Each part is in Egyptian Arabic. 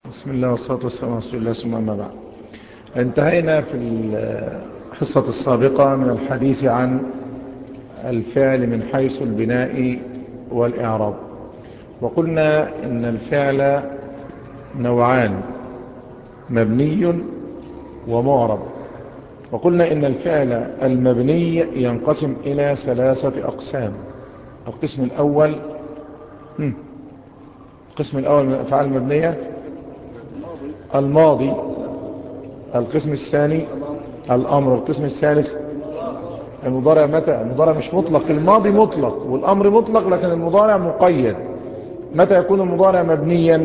بسم الله والصلاة والسلام على رسول الله ثم أما بعد انتهينا في الحصة السابقة من الحديث عن الفعل من حيث البناء والإعراب وقلنا إن الفعل نوعان مبني ومعرب وقلنا إن الفعل المبني ينقسم إلى ثلاثة أقسام القسم الأول القسم الأول من الأفعال المبنية الماضي القسم الثاني الأمر القسم الثالث المضارع متى المضارع مش مطلق الماضي مطلق والأمر مطلق لكن المضارع مقيد متى يكون المضارع مبنيا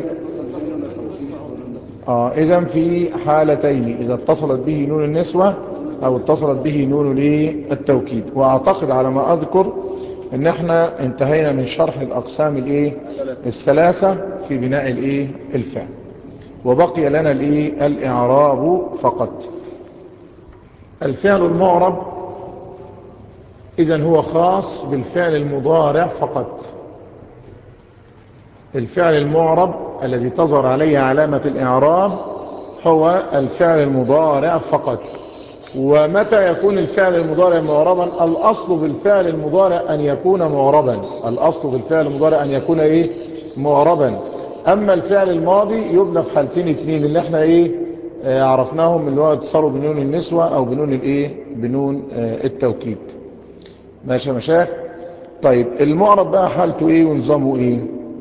آه إذا في حالتين إذا اتصلت به نون النسوة أو اتصلت به نون للتوكيد وأعتقد على ما أذكر ان احنا انتهينا من شرح الأقسام الايه الثلاثة في بناء الايه الفعل وبقي لنا الايه الإعراب فقط الفعل المعرب إذا هو خاص بالفعل المضارع فقط الفعل المعرب الذي تظهر عليه علامة الإعراب هو الفعل المضارع فقط ومتى يكون الفعل المضارع معربا الأصل في الفعل المضارع أن يكون معربا الأصل في الفعل المضارع أن يكون إيه معربا أما الفعل الماضي يبنى في حالتين اتنين اللي احنا إيه اه عرفناهم اللي هو اتصلوا بنون النسوة أو بنون الإيه بنون اه التوكيد ماشي مشاك طيب المعرب بقى حالته إيه ونظامه إيه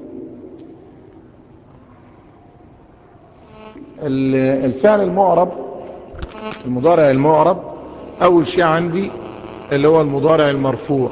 الفعل المعرب المضارع المعرب اول شيء عندي اللي هو المضارع المرفوع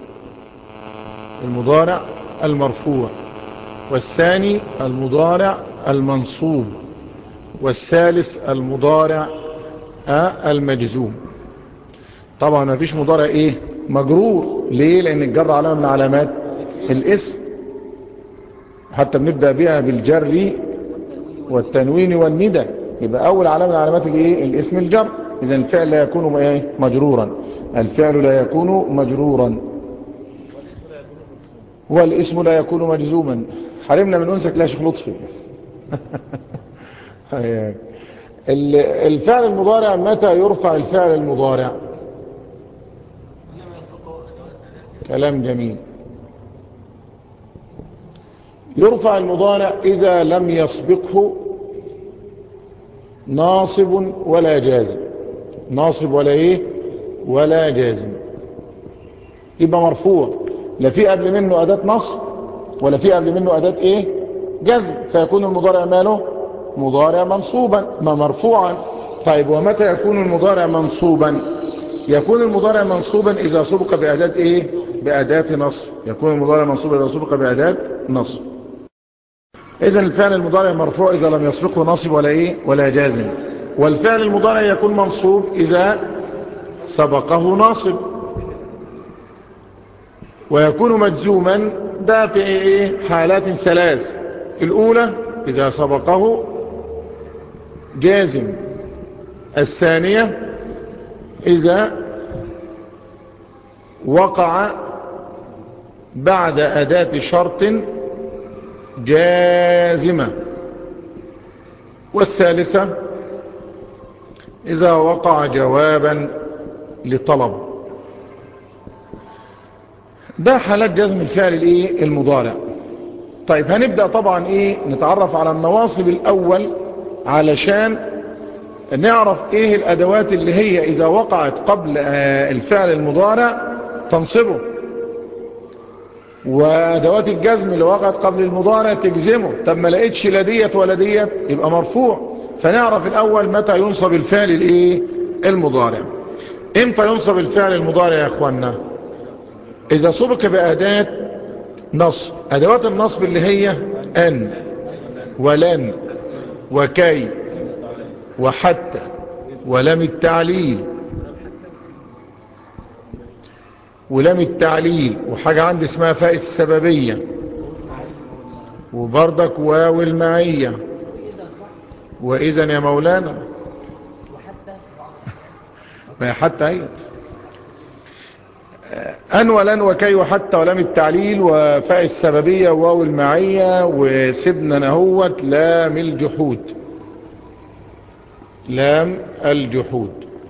المضارع المرفوع والثاني المضارع المنصوب والثالث المضارع المجزوم طبعا ما فيش مضارع ايه مجرور ليه لان الجر علامه من علامات الاسم حتى بنبدا بها بالجر والتنوين والندى يبقى اول علامه من علامات الايه الاسم الجر اذا الفعل لا يكون ايه مجرورا الفعل لا يكون مجرورا والاسم لا يكون مجزوما حرمنا من انسك لا شيخ لطفي الفعل المضارع متى يرفع الفعل المضارع كلام جميل يرفع المضارع إذا لم يسبقه ناصب ولا جازم ناصب ولا ايه ولا جازم يبقى مرفوع لا في قبل منه أداة نصب ولا في قبل منه أداة ايه جزم فيكون المضارع ماله مضارع منصوبا ما مرفوعا طيب ومتى يكون المضارع منصوبا يكون المضارع منصوبا إذا سبق بأداة ايه بأداة نصب يكون المضارع منصوبا إذا سبق بأداة نصب إذا الفعل المضارع مرفوع إذا لم يسبقه ناصب ولا إيه ولا جازم والفعل المضارع يكون منصوب إذا سبقه ناصب ويكون مجزوما ده في إيه حالات ثلاث الأولى إذا سبقه جازم الثانية إذا وقع بعد أداة شرط جازمة والثالثة إذا وقع جوابا لطلب ده حالات جزم الفعل الايه المضارع طيب هنبدأ طبعا ايه نتعرف على النواصب الاول علشان نعرف ايه الادوات اللي هي اذا وقعت قبل الفعل المضارع تنصبه وادوات الجزم اللي وقعت قبل المضارع تجزمه طب ما لقيتش لا ديت ولا ديت يبقى مرفوع فنعرف الاول متى ينصب الفعل الايه المضارع امتى ينصب الفعل المضارع يا اخوانا اذا سبق باداه نصب ادوات النصب اللي هي ان ولن وكي وحتى ولم التعليل ولام التعليل وحاجة عندي اسمها فاء السببية وبردك واو المعية وإذا يا مولانا ما حتى ايت أن ولن وكي وحتى ولم التعليل وفاء السببية وواو المعية وسيبنا نهوت لام الجحود لام الجحود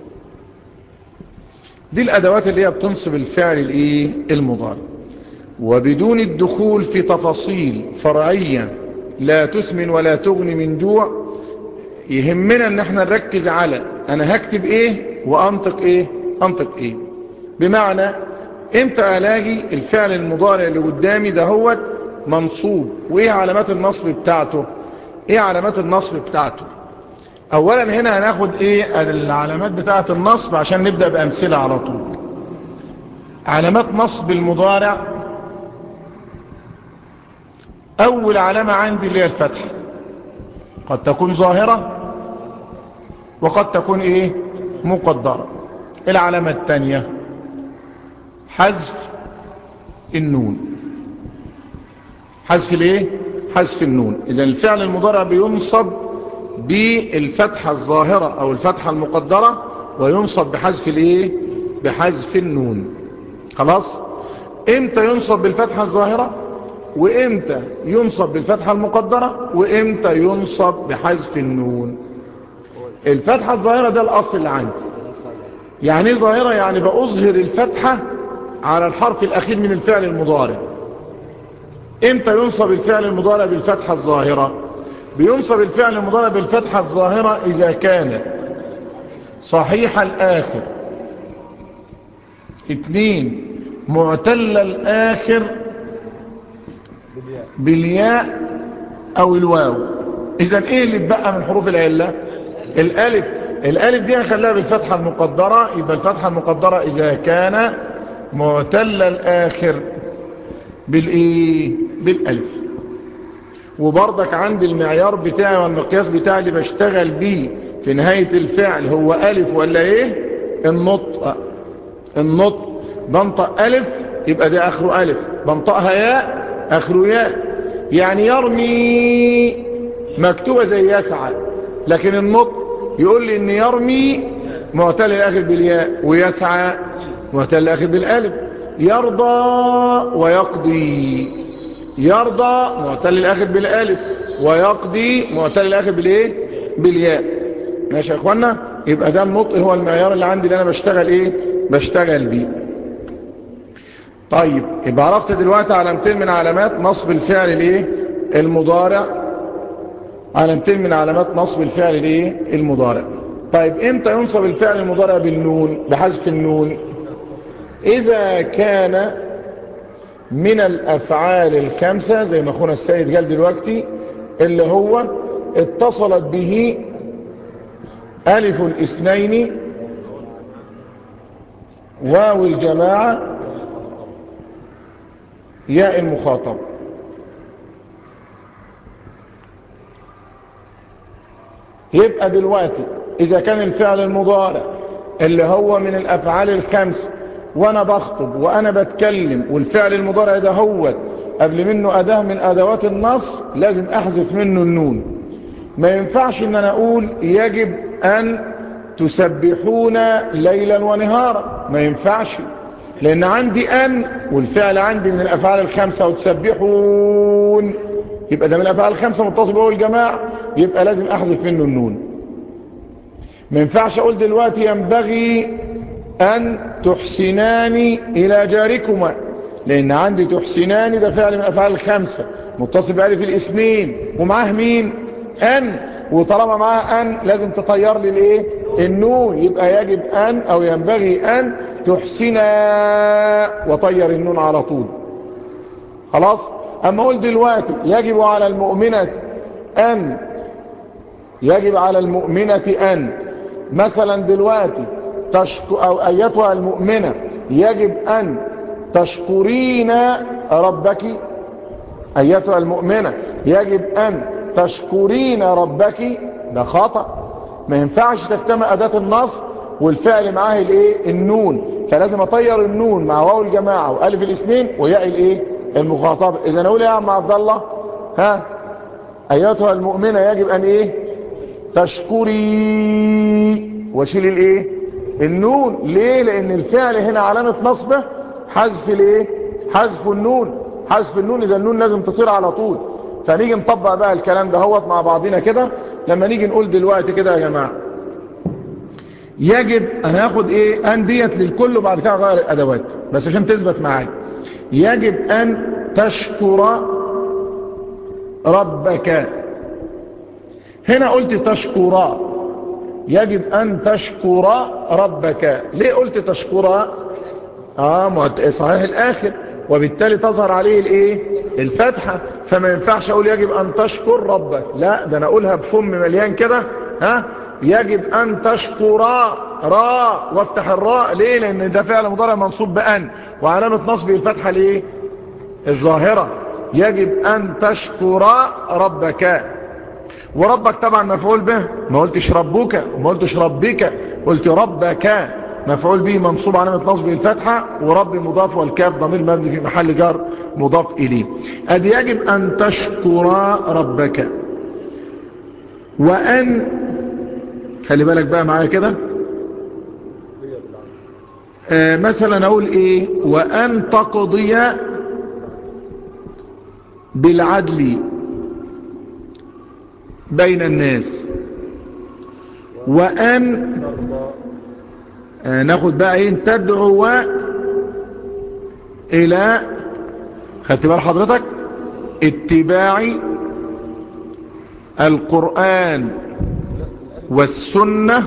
دي الأدوات اللي هي بتنصب الفعل الايه المضارع وبدون الدخول في تفاصيل فرعية لا تسمن ولا تغني من جوع يهمنا ان احنا نركز على انا هكتب ايه وانطق ايه انطق ايه بمعنى امتى الاقي الفعل المضارع اللي قدامي ده هو منصوب وايه علامات النصب بتاعته ايه علامات النصب بتاعته اولا هنا هناخد ايه العلامات بتاعه النصب عشان نبدأ بامثلة على طول علامات نصب المضارع اول علامة عندي اللي هي الفتحة قد تكون ظاهرة وقد تكون ايه مقدرة العلامة الثانية حذف النون حذف الايه حذف النون اذا الفعل المضارع بينصب بالفتحة الظاهرة او الفتحة المقدرة وينصب بحذف الايه بحذف النون خلاص امتى ينصب بالفتحة الظاهرة وامتى ينصب بالفتحة المقدرة وامتى ينصب بحذف النون الفتحة الظاهرة ده الاصل اللي عندي يعني ايه ظاهرة يعني بأظهر الفتحة على الحرف الاخير من الفعل المضارع امتى ينصب الفعل المضارع بالفتحة الظاهرة بينصب الفعل المضارع بالفتحة الظاهرة اذا كان صحيح الاخر اتنين معتل الاخر بالياء او الواو اذا ايه اللي اتبقى من حروف العلة الالف الالف دي هنخليها بالفتحة المقدرة يبقى الفتحة المقدرة اذا كان معتل الاخر بالايه بالالف وبرضك عندي المعيار بتاعي والمقياس بتاعي اللي بشتغل بيه في نهاية الفعل هو الف ولا ايه النطق النطق بنطق الف يبقى ده اخره الف بنطقها ياء اخره ياء يعني يرمي مكتوبة زي يسعى لكن النطق يقول لي ان يرمي معتل الاخر بالياء ويسعى معتل الاخر بالالف يرضى ويقضي يرضى معتل الاخر بالالف ويقضي معتل الاخر بالايه بالياء ماشي يا اخوانا يبقى ده النطق هو المعيار اللي عندي اللي انا بشتغل ايه بشتغل بيه طيب يبقى عرفت دلوقتي علامتين من علامات نصب الفعل الايه المضارع علامتين من علامات نصب الفعل الايه المضارع طيب امتى ينصب الفعل المضارع بالنون بحذف النون اذا كان من الافعال الخمسة زي ما اخونا السيد قال دلوقتي اللي هو اتصلت به الف الاثنين واو الجماعة ياء المخاطب يبقى دلوقتي اذا كان الفعل المضارع اللي هو من الافعال الخمسة وانا بخطب وانا بتكلم والفعل المضارع ده هو قبل منه اداة من ادوات النص لازم احذف منه النون ما ينفعش ان انا اقول يجب ان تسبحون ليلا ونهارا ما ينفعش لان عندي ان والفعل عندي من الافعال الخمسة وتسبحون يبقى ده من الافعال الخمسة متصل به الجماعة يبقى لازم احذف منه النون ما ينفعش اقول دلوقتي ينبغي ان تحسنان الى جاركما لان عندي تحسنان ده فعل من الافعال الخمسة متصل بألف الاثنين ومعاه مين ان وطالما معاه ان لازم تطير لي الايه النون يبقى يجب ان او ينبغي ان تحسنا وطير النون على طول خلاص اما اقول دلوقتي يجب على المؤمنة ان يجب على المؤمنة ان مثلا دلوقتي تشكو او ايتها المؤمنة يجب ان تشكرين ربك ايتها المؤمنة يجب ان تشكرين ربك ده خطأ ما ينفعش تجتمع اداة النصب والفعل معاه الايه النون فلازم اطير النون مع واو الجماعة والف الاثنين وياء الايه المخاطبة اذا نقول يا عم عبد الله ها ايتها المؤمنة يجب ان ايه تشكري واشيل الايه النون ليه لان الفعل هنا علامة نصبه حذف الايه حذف النون حذف النون اذا النون لازم تطير على طول فنيجي نطبق بقى الكلام ده هوت مع بعضنا كده لما نيجي نقول دلوقتي كده يا جماعه يجب انا هاخد ايه ان ديت للكل وبعد كده اغير الادوات بس عشان تثبت معايا يجب ان تشكر ربك هنا قلت تشكر يجب ان تشكر ربك ليه قلت تشكر اه صحيح الاخر وبالتالي تظهر عليه الايه الفتحة فما ينفعش اقول يجب ان تشكر ربك لا ده انا اقولها بفم مليان كده ها يجب ان تشكر را وافتح الراء ليه لان ده فعل مضارع منصوب بان وعلامة نصبه الفتحة ليه الظاهرة يجب ان تشكر ربك وربك طبعا مفعول به ما قلتش ربك وما قلتش ربك قلت ربك مفعول به منصوب علامة نصبه الفتحة ورب مضاف والكاف ضمير مبني في محل جر مضاف إليه أدي يجب أن تشكر ربك وأن خلي بالك بقى معايا كده آه مثلا أقول إيه وأن تقضي بالعدل بين الناس وأن آه ناخد بقى ايه تدعو الى خدت بال حضرتك اتباع القرآن والسنة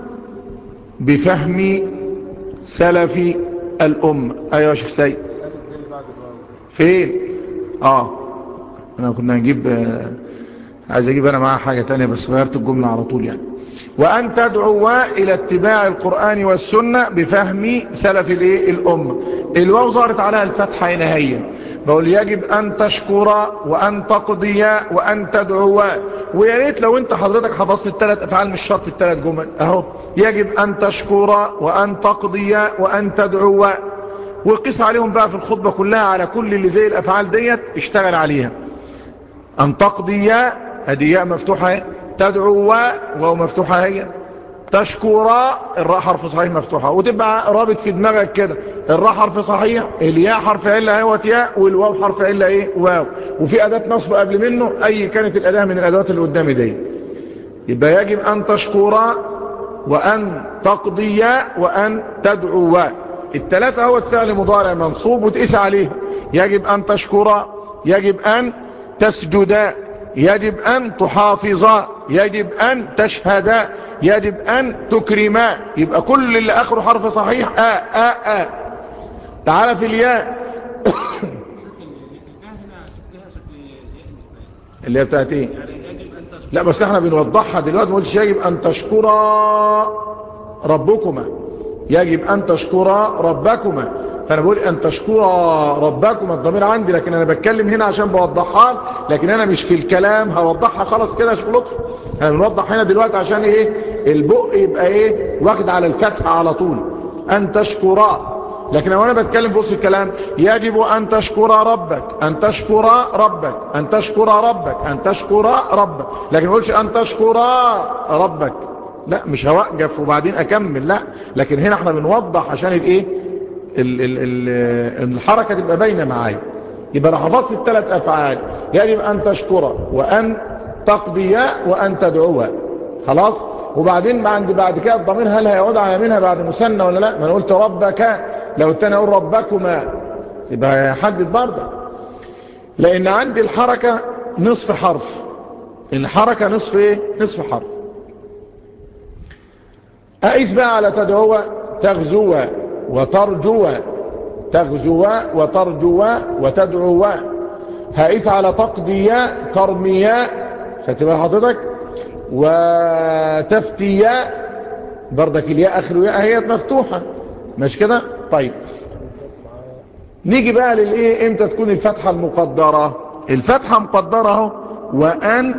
بفهم سلف الأمة ايوه يا شيخ سيد فين اه انا كنا نجيب آه عايز اجيب انا معاها حاجة تانية بس غيرت الجملة على طول يعني وأن تدعو إلى اتباع القرآن والسنة بفهم سلف الايه الأمة الواو ظهرت عليها الفتحة هنا هي بقول يجب أن تشكر وأن تقضي وأن تدعو ويا ريت لو أنت حضرتك حفظت الثلاث أفعال مش شرط الثلاث جمل أهو يجب أن تشكر وأن تقضي وأن تدعو وقيس عليهم بقى في الخطبة كلها على كل اللي زي الأفعال ديت اشتغل عليها أن تقضي هذه ياء مفتوحة تدعو وهو مفتوحة هي تشكر الراء حرف صحيح مفتوحة وتبقى رابط في دماغك كده الراء حرف صحيح الياء حرف علة هو ياء والواو حرف علة ايه واو وفي أداة نصب قبل منه أي كانت الأداة من الأدوات اللي قدامي دي يبقى يجب أن تشكر وأن تقضي وأن تدعو التلاتة هو فعل مضارع منصوب وتقيس عليه يجب أن تشكر يجب أن تسجد يجب أن تحافظ يجب أن تشهد يجب أن تكرم يبقى كل اللي آخره حرف صحيح آ آ آ تعال في الياء اللي هي بتاعت ايه لا بس احنا بنوضحها دلوقتي ما قلتش يجب أن تشكر ربكما يجب أن تشكر ربكما فانا بقول ان تشكر ربكم الضمير عندي لكن انا بتكلم هنا عشان بوضحها لكن انا مش في الكلام هوضحها خلاص كده مش في لطف انا بنوضح هنا دلوقتي عشان ايه البق يبقى ايه واخد على الفتح على طول ان تشكر لكن وانا بتكلم في وسط الكلام يجب ان تشكر ربك ان تشكر ربك ان تشكر ربك ان تشكر ربك لكن ما اقولش ان تشكر ربك لا مش هوقف وبعدين اكمل لا لكن هنا احنا بنوضح عشان الايه ال ال ال الحركة تبقى باينة معايا يبقى انا حفظت الثلاث افعال يجب ان تشكر وان تقضي وان تدعو خلاص وبعدين عند بعد كده الضمير هل هيعود على منها بعد مثنى ولا لا ما انا قلت ربك لو التاني اقول ربكما يبقى هيحدد برضه لان عندي الحركة نصف حرف الحركة نصف ايه نصف حرف اقيس بقى على تدعو تغزو وترجو تغزو وترجو وتدعو هائس على تقضي ترمي خدت بال حضرتك وتفتي بردك الياء اخر ياء هي مفتوحه مش كده طيب نيجي بقى للايه امتى تكون الفتحه المقدره الفتحه مقدره اهو وان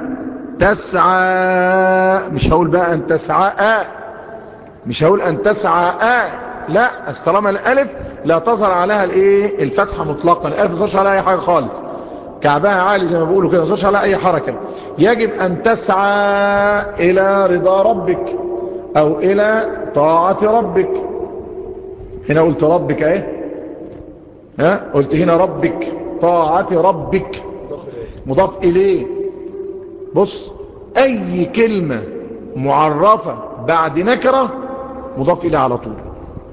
تسعى مش هقول بقى ان تسعى مش هقول ان تسعى لا طالما الالف لا تظهر عليها الايه الفتحه مطلقا الالف ما تظهرش عليها اي حاجه خالص كعبها عالي زي ما بيقولوا كده ما تظهرش عليها اي حركه يجب ان تسعى الى رضا ربك او الى طاعه ربك هنا قلت ربك ايه ها قلت هنا ربك طاعة ربك مضاف إليه بص أي كلمة معرفة بعد نكرة مضاف إليه على طول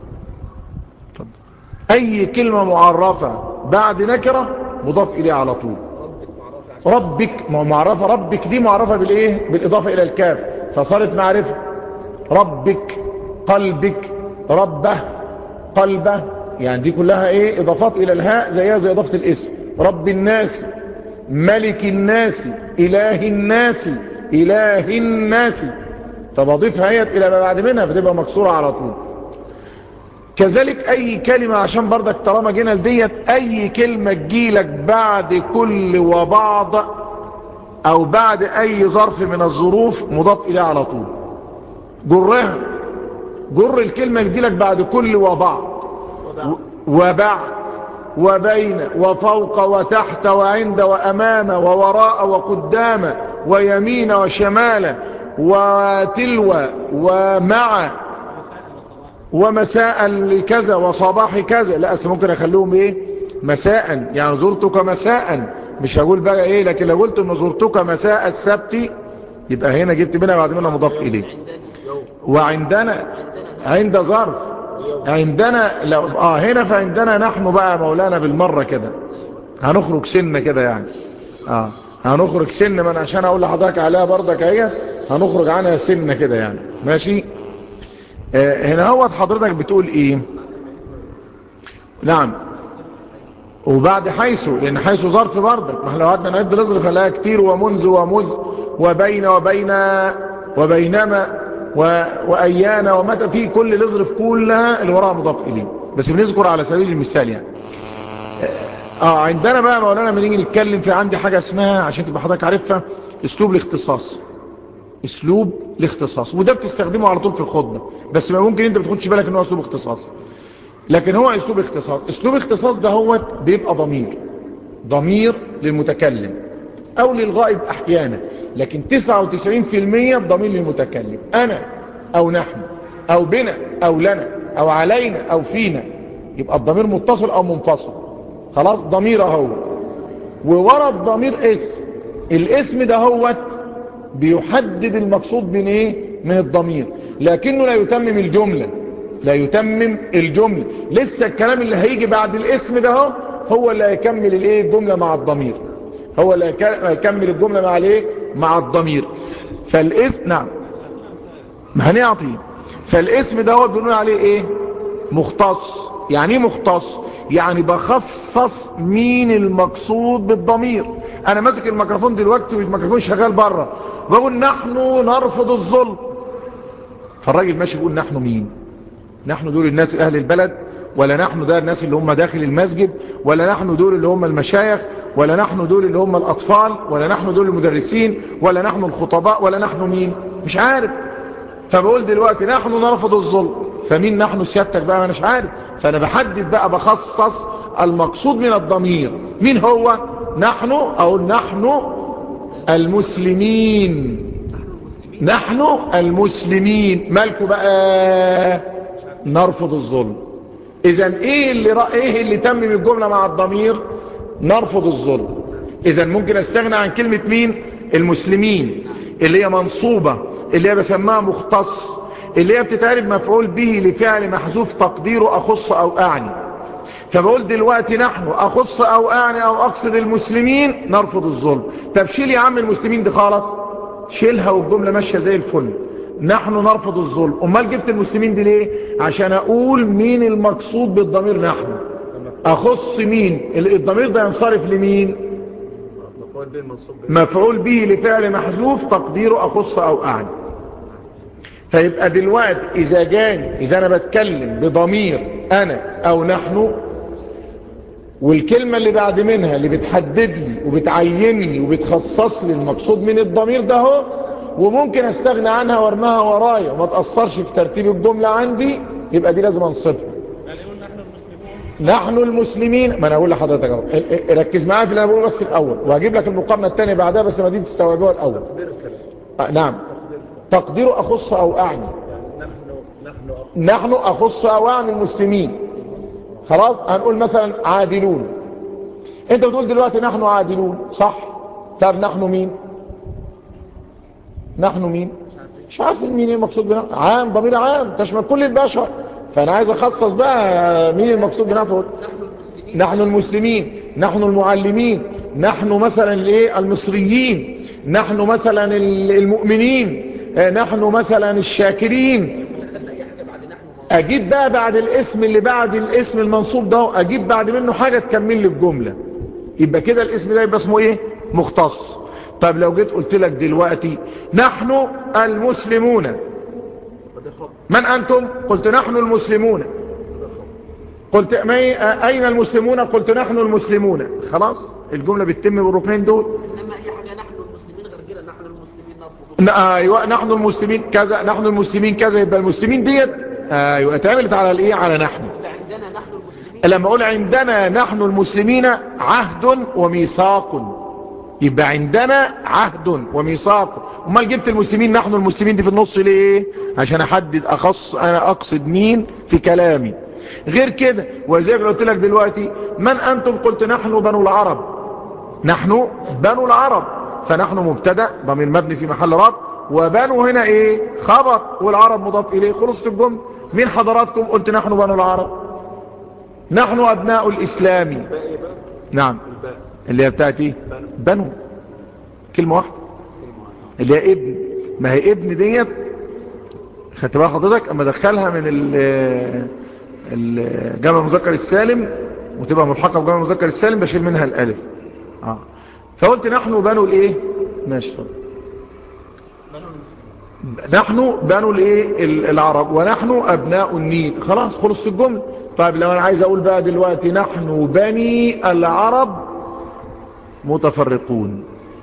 أي كلمة معرفة بعد نكرة مضاف إليه على طول ربك معرفة ربك دي معرفة بالإيه بالإضافة إلى الكاف فصارت معرفة ربك قلبك ربه قلبه يعني دي كلها ايه اضافات الى الهاء زيها زي اضافة الاسم رب الناس ملك الناس اله الناس اله الناس فبضيفها هي الى ما بعد منها فتبقى مكسورة على طول كذلك اي كلمة عشان بردك طالما جينا لديت اي كلمة تجيلك بعد كل وبعض او بعد اي ظرف من الظروف مضاف اليه على طول جرها جر الكلمة تجيلك بعد كل وبعض وبعد وبين وفوق وتحت وعند وأمام ووراء وقدام ويمين وشمال وتلو ومع ومساء لكذا وصباح كذا لا أصل ممكن أخليهم إيه مساء يعني زرتك مساء مش هقول بقى إيه لكن لو قلت إن زرتك مساء السبت يبقى هنا جبت منها بعد منها مضاف إليه وعندنا عند ظرف عندنا لو اه هنا فعندنا نحن بقى مولانا بالمرة كده هنخرج سنة كده يعني اه هنخرج سنة من عشان اقول لحضرتك عليها برضك اهي هنخرج عنها سنة كده يعني ماشي آه هنا هو حضرتك بتقول ايه نعم وبعد حيث لان حيث ظرف برضك ما احنا لو قعدنا نعد نظرف هنلاقيها كتير ومنذ ومذ وبين وبين وبينما و... وأيانا ومتى في كل الاظرف كلها اللي وراها مضاف إليه بس بنذكر على سبيل المثال يعني اه عندنا بقى مولانا لما نيجي نتكلم في عندي حاجة اسمها عشان تبقى حضرتك عارفها اسلوب الاختصاص اسلوب الاختصاص وده بتستخدمه على طول في الخطبة بس ما ممكن انت بتخدش بالك ان هو اسلوب اختصاص لكن هو اسلوب اختصاص اسلوب اختصاص ده هو بيبقى ضمير ضمير للمتكلم او للغائب احيانا لكن 99% ضمير للمتكلم انا او نحن او بنا او لنا او علينا او فينا يبقى الضمير متصل او منفصل خلاص ضمير اهو وورا الضمير اسم الاسم ده هوت بيحدد المقصود من ايه من الضمير لكنه لا يتمم الجملة لا يتمم الجملة لسه الكلام اللي هيجي بعد الاسم ده هو هو اللي هيكمل الايه الجملة مع الضمير هو اللي هيكمل الجملة مع الايه مع الضمير فالاسم نعم ما هنعطي فالاسم ده هو بنقول عليه ايه مختص يعني ايه مختص يعني بخصص مين المقصود بالضمير انا ماسك الميكروفون دلوقتي والميكروفون شغال بره بقول نحن نرفض الظلم فالراجل ماشي بيقول نحن مين نحن دول الناس اهل البلد ولا نحن ده الناس اللي هم داخل المسجد ولا نحن دول اللي هم المشايخ ولا نحن دول اللي هم الأطفال ولا نحن دول المدرسين ولا نحن الخطباء ولا نحن مين مش عارف فبقول دلوقتي نحن نرفض الظلم فمين نحن سيادتك بقى انا مش عارف فانا بحدد بقى بخصص المقصود من الضمير مين هو نحن او نحن المسلمين نحن المسلمين مالكوا بقى نرفض الظلم اذا ايه اللي رأ... ايه اللي تمم الجملة مع الضمير نرفض الظلم اذا ممكن استغنى عن كلمة مين المسلمين اللي هي منصوبة اللي هي بسمها مختص اللي هي بتتعرف مفعول به لفعل محذوف تقديره اخص او اعني فبقول دلوقتي نحن اخص او اعني او اقصد المسلمين نرفض الظلم طب شيل يا عم المسلمين دي خالص شيلها والجملة ماشية زي الفل نحن نرفض الظلم امال جبت المسلمين دي ليه عشان اقول مين المقصود بالضمير نحن اخص مين الضمير ده ينصرف لمين مفعول به لفعل محذوف تقديره اخص او اعني فيبقى دلوقتي اذا جاني اذا انا بتكلم بضمير انا او نحن والكلمة اللي بعد منها اللي بتحدد لي وبتعين لي وبتخصص لي المقصود من الضمير ده هو وممكن استغنى عنها وارمها ورايا وما تأثرش في ترتيب الجملة عندي يبقى دي لازم انصبها نحن المسلمين ما انا اقول لحضرتك اهو ركز معايا في اللي انا بقوله بس الاول وهجيب لك المقارنه الثانيه بعدها بس ما دي تستوعبوها الاول آه نعم تقديره اخص او اعني نحن اخص او اعني المسلمين خلاص هنقول مثلا عادلون انت بتقول دلوقتي نحن عادلون صح طب نحن مين نحن مين مش عارفين مين المقصود بنا عام ضمير عام تشمل كل البشر فانا عايز اخصص بقى مين المقصود بنا فقول نحن المسلمين نحن المعلمين نحن مثلا الايه المصريين نحن مثلا المؤمنين نحن مثلا الشاكرين اجيب بقى بعد الاسم اللي بعد الاسم المنصوب ده اجيب بعد منه حاجة تكمل لي الجملة يبقى كده الاسم ده يبقى اسمه ايه مختص طب لو جيت قلت لك دلوقتي نحن المسلمون من انتم قلت نحن المسلمون قلت اين المسلمون قلت نحن المسلمون خلاص الجملة بتتم بالركنين دول انما اي حاجه نحن المسلمين غير كده نحن المسلمين نرفض ايوه نحن المسلمين كذا نحن المسلمين كذا يبقى المسلمين ديت ايوه اتعملت على الايه على نحن يبقى عندنا نحن المسلمين لما اقول عندنا نحن المسلمين عهد وميثاق يبقى عندنا عهد وميثاق امال جبت المسلمين نحن المسلمين دي في النص ليه عشان احدد اخص انا اقصد مين في كلامي غير كده وزي ما قلت لك دلوقتي من انتم قلت نحن بنو العرب نحن بنو العرب فنحن مبتدا ضمير مبني في محل رفع وبنو هنا ايه خبر والعرب مضاف اليه خلصت الجمله مين حضراتكم قلت نحن بنو العرب نحن ابناء الاسلام نعم اللي هي بتاعتي بنو كلمه واحده اللي هي ابن ما هي ابن ديت خدت بقى حضرتك اما ادخلها من ال الجمع المذكر السالم وتبقى ملحقه بجمع المذكر السالم بشيل منها الالف اه فقلت نحن بنو الايه ماشي اتفضل نحن بنو الايه العرب ونحن ابناء النيل خلاص خلصت الجمله طيب لو انا عايز اقول بقى دلوقتي نحن بني العرب متفرقون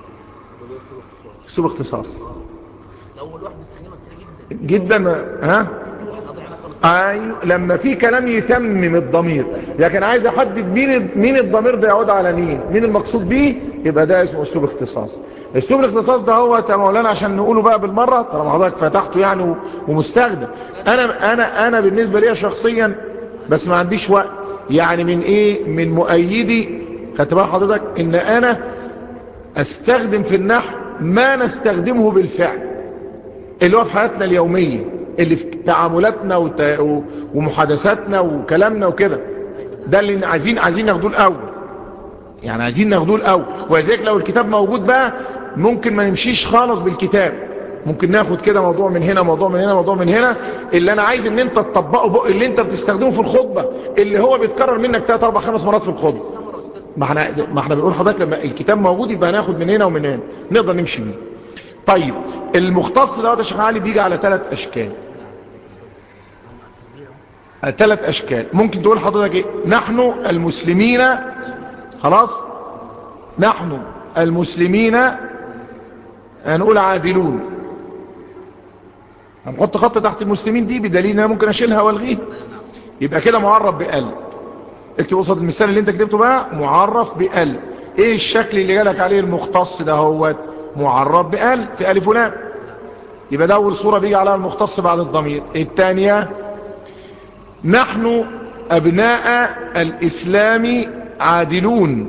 اسلوب اختصاص الاول واحد بيستخدمها كتير جدا جدا ها قضينا خالص ايوه لما في كلام يتمم الضمير لكن عايز احدد مين مين الضمير ده يعود على مين مين المقصود بيه يبقى ده اسمه اسلوب اختصاص اسلوب الاختصاص ده هو يا مولانا عشان نقوله بقى بالمره طالما حضرتك فتحته يعني و- ومستخدم انا انا انا بالنسبه لي شخصيا بس ما عنديش وقت يعني من ايه من مؤيدي خدت بال حضرتك ان انا استخدم في النحو ما نستخدمه بالفعل اللي هو في حياتنا اليومية اللي في تعاملاتنا وت... و- ومحادثاتنا وكلامنا وكده ده اللي عايزين عايزين ناخدوه الاول يعني عايزين ناخدوه الاول وذلك لو الكتاب موجود بقى ممكن ما نمشيش خالص بالكتاب ممكن ناخد كده موضوع من هنا موضوع من هنا موضوع من هنا اللي انا عايز ان انت تطبقه بق اللي انت بتستخدمه في الخطبة اللي هو بيتكرر منك 3 4 5 مرات في الخطبة سمر استاذ ما احنا ما احنا بنقول حضرتك لما الكتاب موجود يبقى هناخد من هنا ومن هنا نقدر نمشي بيه طيب المختص ده يا شيخ علي بيجي على ثلاث اشكال ثلاث اشكال ممكن تقول حضرتك ايه نحن المسلمين خلاص نحن المسلمين هنقول عادلون هنحط خط تحت المسلمين دي بدليل ان انا ممكن اشيلها والغيها يبقى كده معرف بقلب اكتب قصاد المثال اللي انت كتبته بقى معرف بقلب ايه الشكل اللي جالك عليه المختص ده هو معرف بقلب في الف ولام يبقى ده اول صورة بيجي عليها المختص بعد الضمير الثانية نحن ابناء الاسلام عادلون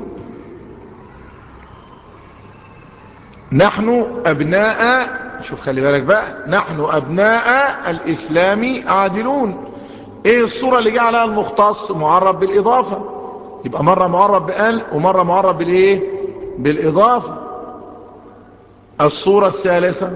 نحن ابناء شوف خلي بالك بقى نحن ابناء الاسلام عادلون ايه الصورة اللي جه عليها المختص معرب بالاضافة يبقى مرة معرب بقال ومرة معرب بالايه بالاضافة الصورة الثالثة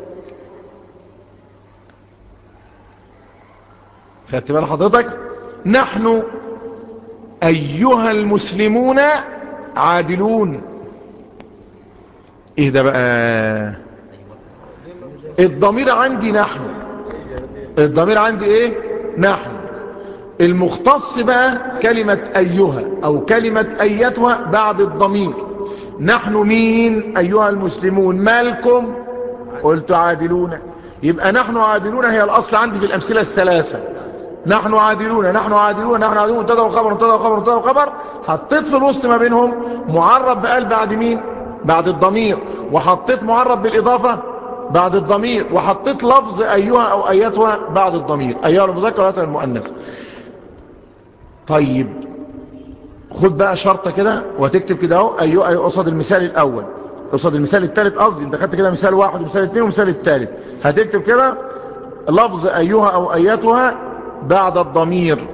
خدت بال حضرتك نحن ايها المسلمون عادلون ايه ده بقى الضمير عندي نحن الضمير عندي ايه نحن المختص بقى كلمة ايها او كلمة ايتها بعد الضمير نحن مين ايها المسلمون مالكم قلت عادلون يبقى نحن عادلون هي الاصل عندي في الامثلة الثلاثة نحن عادلون نحن عادلون نحن عادلون مبتدا وخبر مبتدا وخبر مبتدا وخبر حطيت في الوسط ما بينهم معرب بقال بعد مين بعد الضمير وحطيت معرب بالاضافه بعد الضمير وحطيت لفظ ايها او ايتها بعد الضمير ايها المذكر وايتها المؤنث طيب خد بقى شرطة كده وتكتب كده اهو ايوه ايوه قصاد المثال الاول قصاد المثال الثالث قصدي انت خدت كده مثال واحد ومثال اثنين ومثال الثالث هتكتب كده لفظ ايها او ايتها بعد الضمير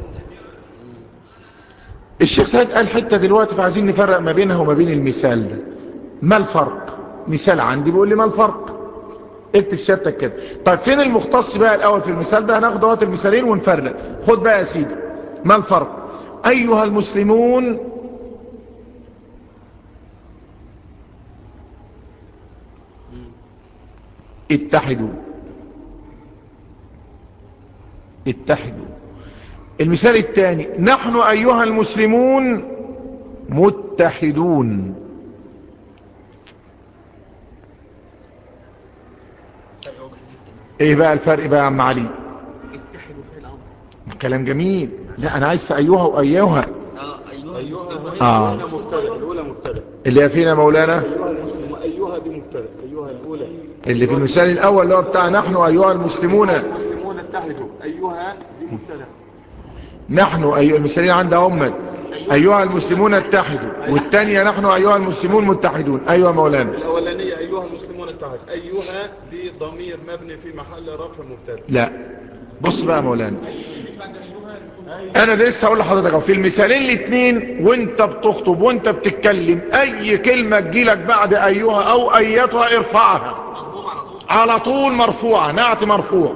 الشيخ سيد قال حتة دلوقتي فعايزين نفرق ما بينها وما بين المثال ده ما الفرق مثال عندي بيقول لي ما الفرق اكتب شهادتك كده طيب فين المختص بقى الاول في المثال ده هناخد اهوت المثالين ونفرق خد بقى يا سيدي ما الفرق ايها المسلمون اتحدوا اتحدوا المثال الثاني نحن ايها المسلمون متحدون ايه بقى الفرق بقى يا عم علي اتحدوا في الامر كلام جميل لا انا عايز في ايها وايها اه ايها أيها المسلمون آه. الأولى مبتدأ الأولى مبتدأ اللي هي فينا مولانا أيها المسلم أيها دي مبتدأ أيها الأولى اللي في المثال الاول اللي هو بتاع نحن ايها المسلمون المسلمون اتحدوا أيها دي مبتدأ نحن أيها المثالين عند أمت أيها المسلمون اتحدوا والثانية نحن أيها المسلمون متحدون أيها مولانا الأولانية أيها المسلمون اتحدوا أيها دي ضمير مبني في محل رفع مبتدأ لا بص بقى مولانا انا ده لسه هقول لحضرتك أهو، في المثالين الاثنين وانت بتخطب وانت بتتكلم اي كلمة تجيلك بعد ايها او ايتها ارفعها مضموم على طول على طول مرفوعة نعت مرفوع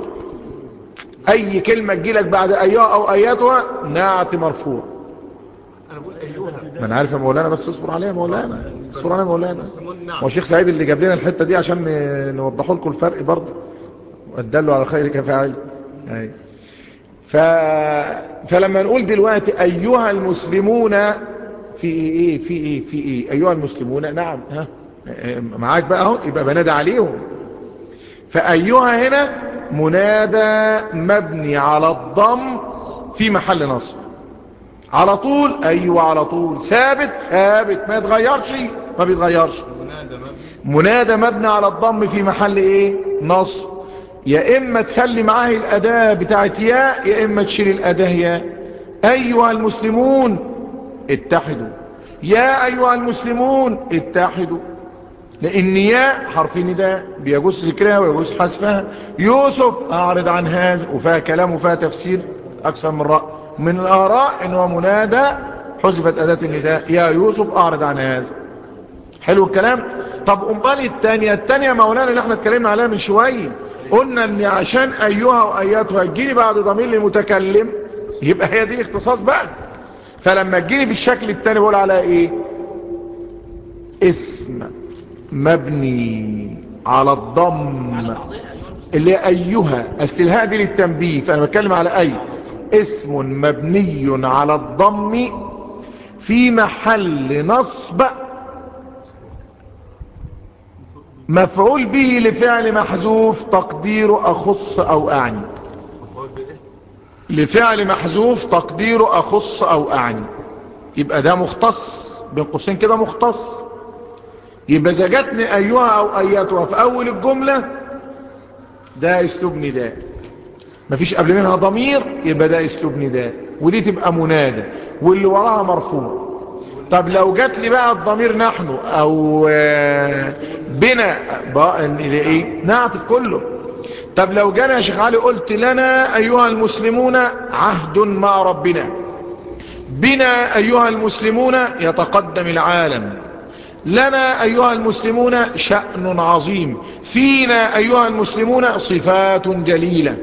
اي كلمة تجيلك بعد ايها او ايتها نعت مرفوع أنا بقول أيها ما انا عارف يا مولانا بس اصبر عليها يا مولانا اصبر عليها يا مولانا المسلمون نعم هو الشيخ سعيد اللي جاب لنا الحته دي عشان ن- نوضحوا لكم الفرق برضه والدل على خير كفاعل اي ف... فلما نقول دلوقتي ايها المسلمون في ايه في ايه في ايه ايها المسلمون نعم ها معاك بقى اهو يبقى بنادى عليهم فايها هنا منادى مبني على الضم في محل نصب على طول ايوه على طول ثابت ثابت ما يتغيرش ما بيتغيرش منادى مبني منادى مبني على الضم في محل ايه نصب يا اما تخلي معاه الاداة بتاعت ياء يا اما تشيل الاداة ياء ايها المسلمون اتحدوا يا ايها المسلمون اتحدوا لان ياء حرف نداء بيجوز ذكرها ويجوز حذفها يوسف اعرض عن هذا وفيها كلام وفيها تفسير اكثر من رأي من الاراء انه منادى حذفت اداة النداء يا يوسف اعرض عن هذا حلو الكلام طب امال التانية التانية مولانا اللي احنا اتكلمنا عليها من شوية قلنا ان عشان ايها واياتها تجيني بعد ضمير المتكلم يبقى هي دي اختصاص بقى فلما تجيني في الشكل التاني بقول عليها ايه اسم مبني على الضم على بعضها ايها المسلمون اللي هي ايها اصل الهاء دي للتنبيه فانا بتكلم على اي اسم مبني على الضم في محل نصب مفعول به لفعل محذوف تقدير اخص او اعني مفعول بإيه لفعل محذوف تقدير اخص او اعني يبقى ده مختص بين قوسين كده مختص يبقى اذا جاتني ايها او اياتها في اول الجملة ده اسلوب نداء مفيش قبل منها ضمير يبقى ده اسلوب نداء ودي تبقى منادى واللي وراها مرفوع طب لو جات لي بقى الضمير نحن او آه، بنا بقى ايه نعطف كله طب لو جانا يا شيخ علي قلت لنا ايها المسلمون عهد مع ربنا بنا ايها المسلمون يتقدم العالم لنا ايها المسلمون شأن عظيم فينا ايها المسلمون صفات جليلة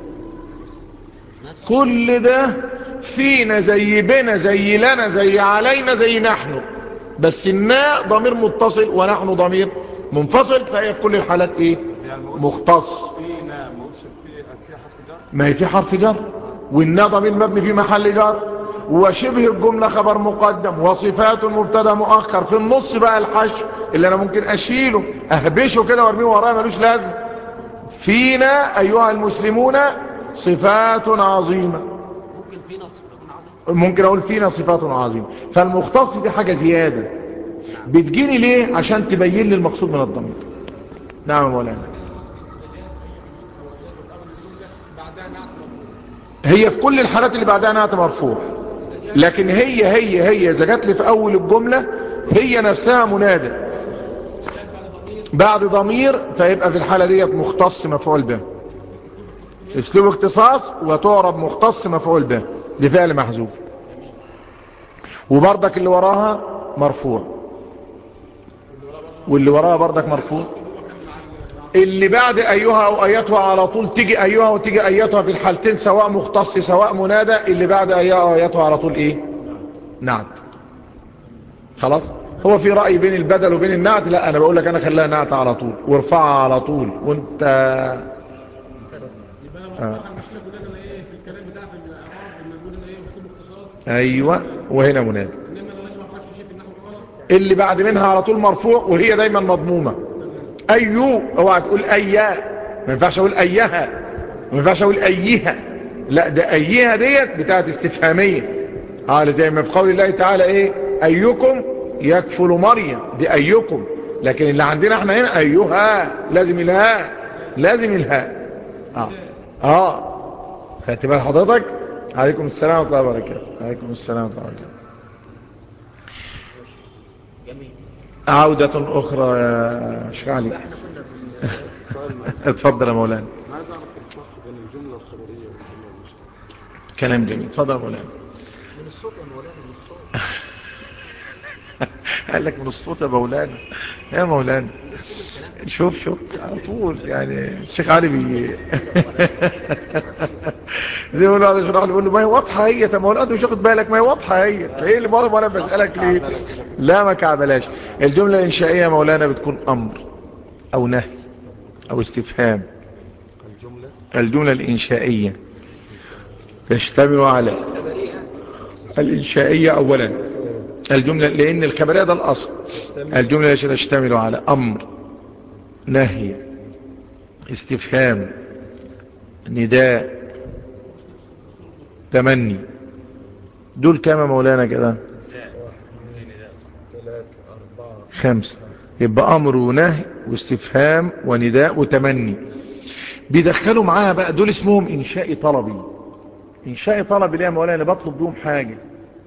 كل ده فينا زي بنا زي لنا زي علينا زي نحن بس الناء ضمير متصل ونحن ضمير منفصل فهي في كل الحالات ايه يعني ما قلتش مختص فينا ما قلتش في في حرف جر ما هي في حرف جر والنا ضمير مبني في محل جر وشبه الجملة خبر مقدم وصفات مبتدا مؤخر في النص بقى الحشو اللي انا ممكن اشيله اهبشه كده وارميه ورايا ملوش لازم فينا ايها المسلمون صفات عظيمة ممكن في نصب يكون عظيم ممكن اقول فينا صفات عظيمة فالمختص دي حاجة زيادة بتجيني ليه عشان تبين لي المقصود من الضمير نعم يا مولانا هي في كل الحالات اللي بعدها نعت مرفوع لكن هي هي هي اذا جات لي في اول الجملة هي نفسها منادى بعد ضمير فيبقى في الحالة ديت مختص مفعول به اسلوب اختصاص وتعرب مختص مفعول به دي فعل محذوف وبردك اللي وراها مرفوع واللي وراها بردك مرفوع اللي بعد ايها او ايتها على طول تيجي ايها وتيجي ايتها في الحالتين سواء مختص سواء منادى اللي بعد ايها او ايتها على طول ايه نعت خلاص هو في رأي بين البدل وبين النعت لا انا بقول لك انا خليها نعت على طول وارفعها على طول وانت يبقى انا بصراحه المشكله كلها ان انا ايه في الكلام بتاع في الاعراب لما بنقول ان ايه اسلوب اختصاص ايوه وهنا منادى انما لو انا ما بعرفش شيء في النحو خالص اللي بعد منها على طول مرفوع وهي دايما مضمومة ايو اوعى تقول ايا ما ينفعش اقول ايها ما ينفعش اقول ايها لا ده ايها ديت بتاعت استفهامية اه زي ما في قول الله تعالى ايه ايكم يكفل مريم دي ايكم لكن اللي عندنا احنا هنا ايها لازم الهاء لازم الهاء اه اه خدت بال حضرتك عليكم السلام ورحمه الله وبركاته عليكم السلام ورحمه الله وبركاته جميل عودة أخرى يا شيخ علي احنا كنا اتفضل يا مولانا عايز اعرف الفرق بين الجمله الخبريه والجمله الانشائيه كلام جميل اتفضل يا مولانا من الصوت يا مولانا من الصوت قال لك من الصوت يا مولانا يا مولانا شوف شوف على طول يعني الشيخ علي بي زي ما يقول هذا شرح له يقول له ما هي واضحه هي طب ما هو انت مش واخد بالك ما هي واضحه هي ايه اللي بقى وانا بسالك ليه لا ما كعبلاش الجمله الانشائيه يا مولانا بتكون امر او نهي او استفهام الجمله الجمله الانشائيه تشتمل على الإنشائية أولا الجملة لأن الخبرية ده الأصل الجملة التي تشتمل على أمر نهي استفهام نداء تمني دول كام يا مولانا كده خمسة يبقى أمر ونهي واستفهام ونداء وتمني بيدخلوا معاها بقى دول اسمهم إنشاء طلبي إنشاء طلبي ليه يا مولانا بطلب بيهم حاجة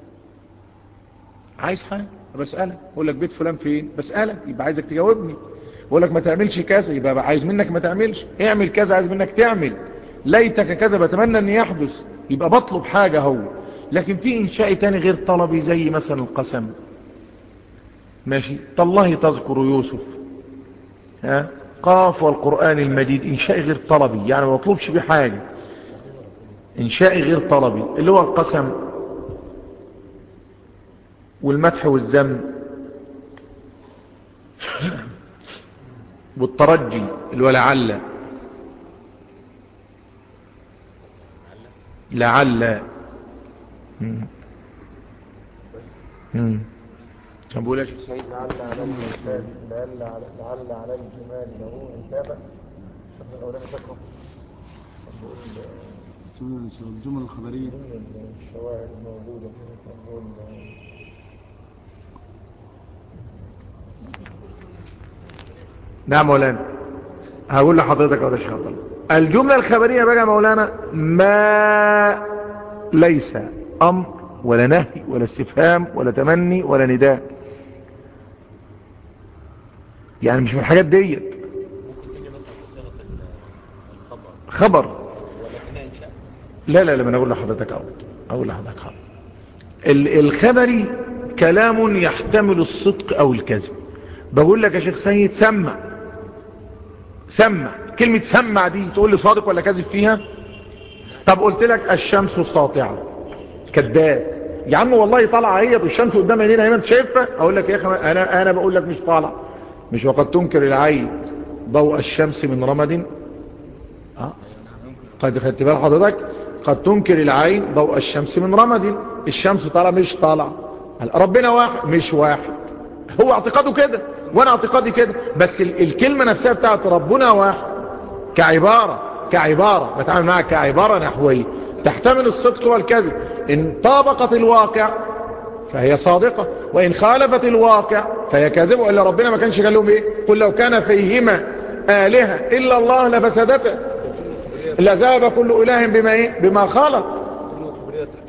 عايز حاجة بسألك أقول لك بيت فلان فين بسألك يبقى عايزك تجاوبني أقول لك ما تعملش كذا يبقى عايز منك ما تعملش اعمل كذا عايز منك تعمل ليتك كذا بتمنى أن يحدث يبقى بطلب حاجة هو لكن في إنشاء تاني غير طلبي زي مثلا القسم ماشي تالله تذكر يوسف ها قاف والقرآن المجيد إنشاء غير طلبي يعني ما بطلبش بحاجة إنشاء غير طلبي اللي هو القسم والمدح والذم والترجي اللي هو لعل لعل مم. مم. كان بقول يا شيخ سعيد لعل على الجمال لعل على لعل على الجمال له عتابة الشيخ الاولاني فاكره كان بيقول الجمل الخبريه الشواهد الموجودة كان بيقول نعم مولانا هقول لحضرتك هذا شيخ عبد الله الجملة الخبرية بقى مولانا ما ليس أمر ولا نهي ولا استفهام ولا تمني ولا نداء يعني مش من الحاجات ديت ممكن تيجي مثلا في صيغه ال- الخبر خبر ولكنها انشاء لا لا لا ما انا اقول لحضرتك اقول اقول لحضرتك حاضر ال- الخبري كلام يحتمل الصدق او الكذب بقول لك يا شيخ سيد سمع سمع كلمة سمع دي تقول لي صادق ولا كذب فيها طب قلت لك الشمس ساطعة كذاب يا عم والله طالعه هي بالشمس قدام عينينا هنا انت شايفها اقول لك يا اخي انا انا بقول لك مش طالعه مش وقد تنكر العين ضوء الشمس من رمد اه قد خدت بال حضرتك قد تنكر العين ضوء الشمس من رمد الشمس طالعه مش طالعه ربنا واحد مش واحد هو اعتقاده كده وانا اعتقادي كده بس ال الكلمه نفسها بتاعت ربنا واحد كعباره كعباره بتعامل معها كعباره نحويه تحتمل الصدق والكذب ان طابقت الواقع فهي صادقة وإن خالفت الواقع فهي كاذبة إلا ربنا ما كانش قال لهم إيه قل لو كان فيهما آلهة إلا الله لفسدته لذهب كل إله بما إيه بما خلق الجمله الخبريه تحتمل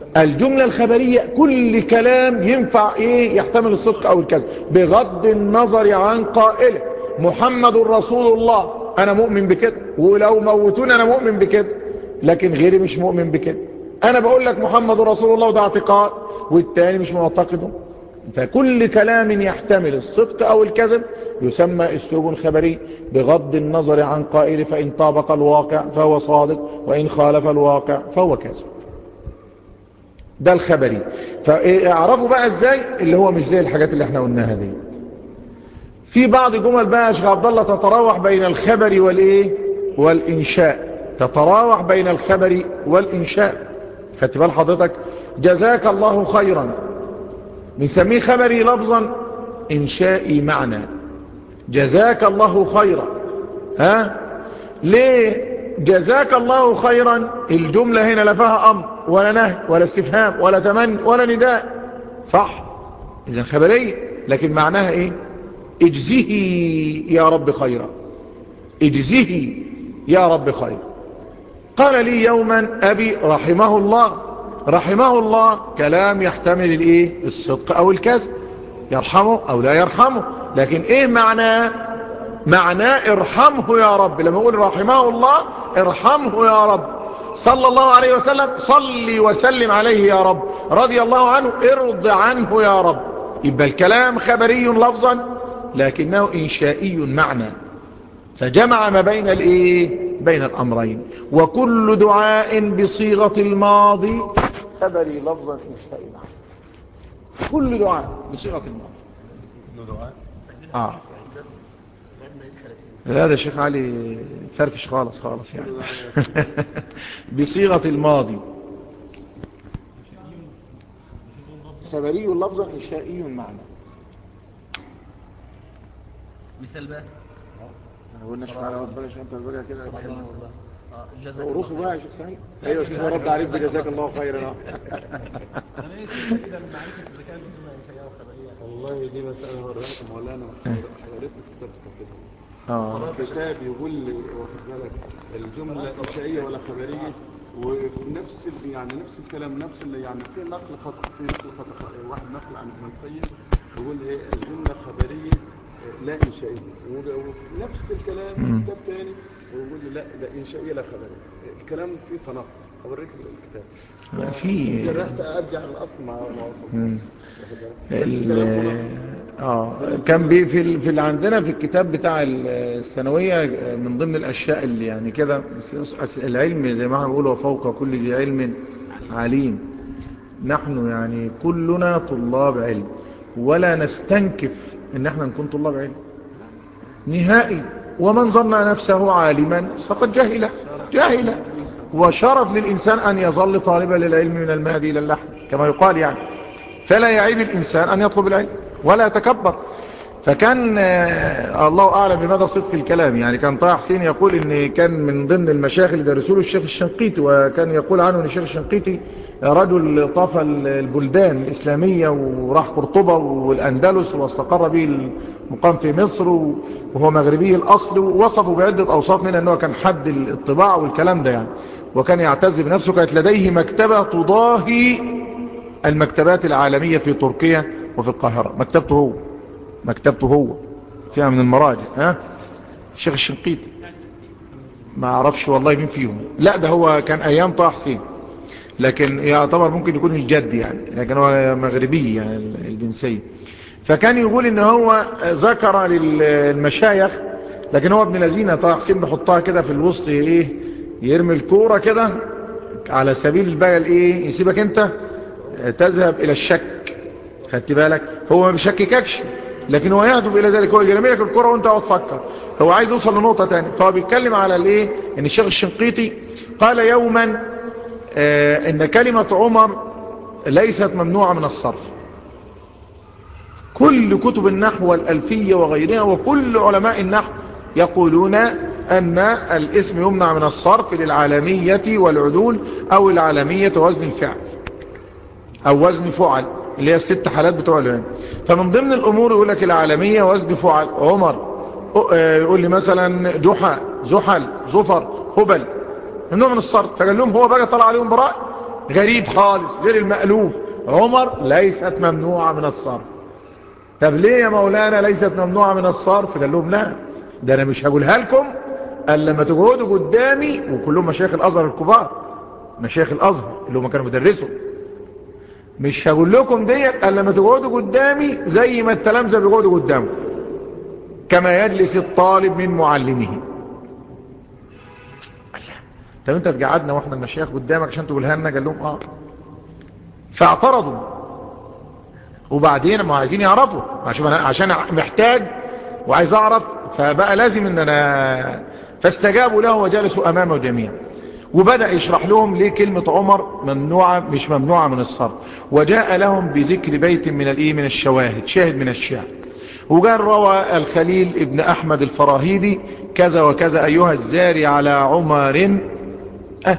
الجملة الخبرية كل كلام ينفع ايه يحتمل الصدق او الكذب بغض النظر عن قائله محمد رسول الله انا مؤمن بكده ولو موتوني انا مؤمن بكده لكن غيري مش مؤمن بكده انا بقول لك محمد رسول الله وده اعتقاد والتاني مش معتقده فكل كلام يحتمل الصدق او الكذب يسمى اسلوب خبري بغض النظر عن قائل فان طابق الواقع فهو صادق وان خالف الواقع فهو كذب ده الخبري فاعرفوا بقى ازاي اللي هو مش زي الحاجات اللي احنا قلناها دي في بعض جمل بقى يا شيخ عبد الله تتراوح بين الخبر والايه والانشاء تتراوح بين الخبر والانشاء خدت بال حضرتك جزاك الله خيرا بنسميه خبري لفظا انشائي معنى جزاك الله خيرا ها ليه جزاك الله خيرا الجملة هنا لا فيها امر ولا نهي ولا استفهام ولا تمني ولا نداء صح اذا خبرية لكن معناها ايه اجزه يا رب خيرا اجزه يا رب خيرا قال لي يوما ابي رحمه الله رحمه الله كلام يحتمل الايه الصدق او الكذب يرحمه او لا يرحمه لكن ايه معناه معناه ارحمه يا رب لما يقول رحمه الله ارحمه يا رب صلى الله عليه وسلم صلي وسلم عليه يا رب رضي الله عنه ارض عنه يا رب يبقى الكلام خبري لفظا لكنه انشائي معنى فجمع ما بين الايه بين الامرين وكل دعاء بصيغة الماضي خبري لفظا انشائي معنى كل دعاء بصيغة الماضي اه لا ده الشيخ علي فرفش خالص خالص يعني بصيغة الماضي خبري لفظا انشائي معنى مثال بقى ما قلناش تعالى بلاش انت بقى كده سبحان الله اه جزاك ورسوا بقى يا شيخ سعيد ايوه شيخ رد عليك بجزاك الله خيرا انا ايه كده معرفه اذا كانت الجمله انشائيه او خبريه والله دي مسألة هوريها لكم مولانا قريت في كتاب التوحيد اه كتاب يقول لي واخد بالك الجملة إنشائية ولا خبرية وفي نفس ال- يعني نفس الكلام نفس اللي يعني في نقل خطأ في نقل خطأ واحد نقل عن ابن القيم يقول ايه الجملة خبرية آه، لا إنشائية وده- وفي نفس الكلام في كتاب تاني ويقول لي لا ده إنشائية لا خبرية الكلام فيه تناقض أوريك الكتاب في جرحت أرجع للأصل مع ما وصلت مم. واخد بالك؟ بس ال- الكلام مناقض. اه كان بي في ال- في ال- عندنا في الكتاب بتاع ال- الثانويه من ضمن الاشياء اللي يعني كده بس- بس العلم زي ما احنا بنقول وفوق كل ذي علم عليم نحن يعني كلنا طلاب علم ولا نستنكف ان احنا نكون طلاب علم نهائي ومن ظن نفسه عالما فقد جهل جاهل وشرف للإنسان أن يظل طالبا للعلم من المهدي إلى اللحم كما يقال يعني فلا يعيب الإنسان أن يطلب العلم ولا يتكبر فكان آه، الله أعلم بمدى صدق الكلام يعني كان طه حسين يقول إن كان من ضمن المشايخ اللي درسوا له الشيخ الشنقيطي وكان يقول عنه أن الشيخ الشنقيطي رجل طاف البلدان الإسلامية وراح قرطبة والأندلس واستقر به المقام في مصر وهو مغربي الأصل ووصفه بعدة أوصاف منها أنه كان حد الطباع والكلام ده يعني وكان يعتز بنفسه كانت لديه مكتبة تضاهي المكتبات العالمية في تركيا وفي القاهرة مكتبته هو مكتبته هو فيها من المراجع ها الشيخ الشنقيطي ما اعرفش والله مين فيهم لا ده هو كان ايام طه حسين لكن يعتبر ممكن يكون الجد يعني لكن هو مغربي يعني الجنسية فكان يقول ان هو ذكر للمشايخ لكن هو ابن لذينه طه حسين بيحطها كده في الوسط ايه يرمي الكوره كده على سبيل بقى الايه يسيبك انت تذهب الى الشك خدت بالك هو ما بيشكككش لكن هو يهدف الى ذلك هو يرمي لك الكره وانت اقعد تفكر هو عايز يوصل لنقطه ثانيه فهو بيتكلم على الايه ان الشيخ الشنقيطي قال يوما آه ان كلمه عمر ليست ممنوعه من الصرف كل كتب النحو والألفية وغيرها وكل علماء النحو يقولون أن الاسم يمنع من الصرف للعالمية والعدول أو العالمية وزن الفعل أو وزن فعل اللي هي الست حالات بتوع العلم فمن ضمن الأمور يقول لك العالمية وزن فعل عمر يقول لي مثلا جحا زحل زفر هبل ممنوع من الصرف فقال لهم هو بقى طلع عليهم براء غريب خالص غير المألوف عمر ليست ممنوعة من الصرف طب ليه يا مولانا ليست ممنوعة من الصرف قال لهم لا ده انا مش هقولها لكم الا لما تقعدوا قدامي وكلهم مشايخ الازهر الكبار مشايخ الازهر اللي هم كانوا بيدرسوا مش هقول لكم ديت الا لما تقعدوا قدامي زي ما التلامذه بيقعدوا قدامكم كما يجلس الطالب من معلمه طب انت تقعدنا واحنا المشايخ قدامك عشان تقولها لنا قال لهم اه فاعترضوا وبعدين ما عايزين يعرفوا عشان انا عشان محتاج وعايز اعرف فبقى لازم ان انا فاستجابوا له وجلسوا امامه جميعا وبدأ يشرح لهم ليه كلمة عمر ممنوعة مش ممنوعة من الصرف وجاء لهم بذكر بيت من الايه من الشواهد شاهد من الشعر وقال روى الخليل ابن احمد الفراهيدي كذا وكذا ايها الزاري على عمر اه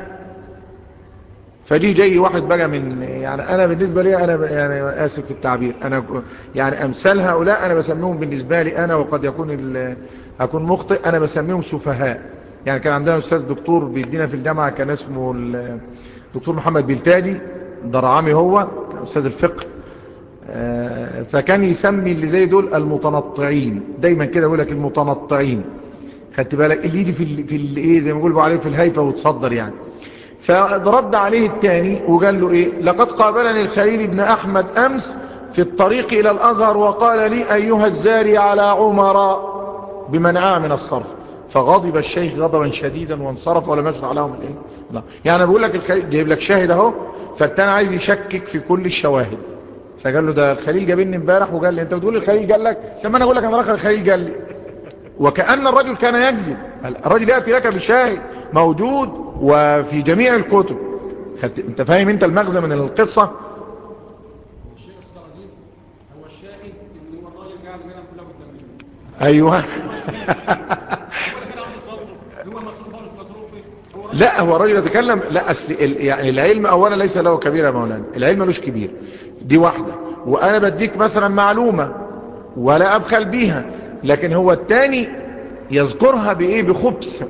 فدي جاي واحد بقى من يعني انا بالنسبة لي انا يعني اسف في التعبير انا يعني امثال هؤلاء انا بسميهم بالنسبة لي انا وقد يكون اكون مخطئ انا بسميهم سفهاء يعني كان عندنا استاذ دكتور بيدينا في الجامعة كان اسمه الدكتور محمد بلتاجي درعامي هو استاذ الفقه فكان يسمي اللي زي دول المتنطعين دايما كده يقول لك المتنطعين خدت بالك اللي يجي في ال في الايه زي ما بيقولوا عليه في الهيفه وتصدر يعني فرد عليه الثاني وقال له ايه لقد قابلني الخليل بن احمد امس في الطريق الى الازهر وقال لي ايها الزاري على عمر بمنعها من الصرف فغضب الشيخ غضبا شديدا وانصرف ولم يشرع لهم الايه لا يعني انا بقول لك الخليل جايب لك شاهد اهو فالتاني عايز يشكك في كل الشواهد فقال له ده الخليل جابني امبارح وقال لي انت بتقول الخليل قال لك لما انا اقول لك انا راخر الخليل قال لي وكأن الرجل كان يكذب الرجل يأتي لك بشاهد موجود وفي جميع الكتب انت فاهم انت المغزى من القصة الشيء استاذ عزيز هو الشاهد ان هو الراجل قاعد هنا كلها قدامنا ايوه هو اللي كان عنده صبر هو المصروف خالص مصروفي هو راجل لا هو الرجل يتكلم لا اصل ال- يعني العلم اولا ليس له كبير يا مولانا العلم ملوش كبير دي واحدة وانا بديك مثلا معلومة ولا ابخل بيها لكن هو التاني يذكرها بايه بخبث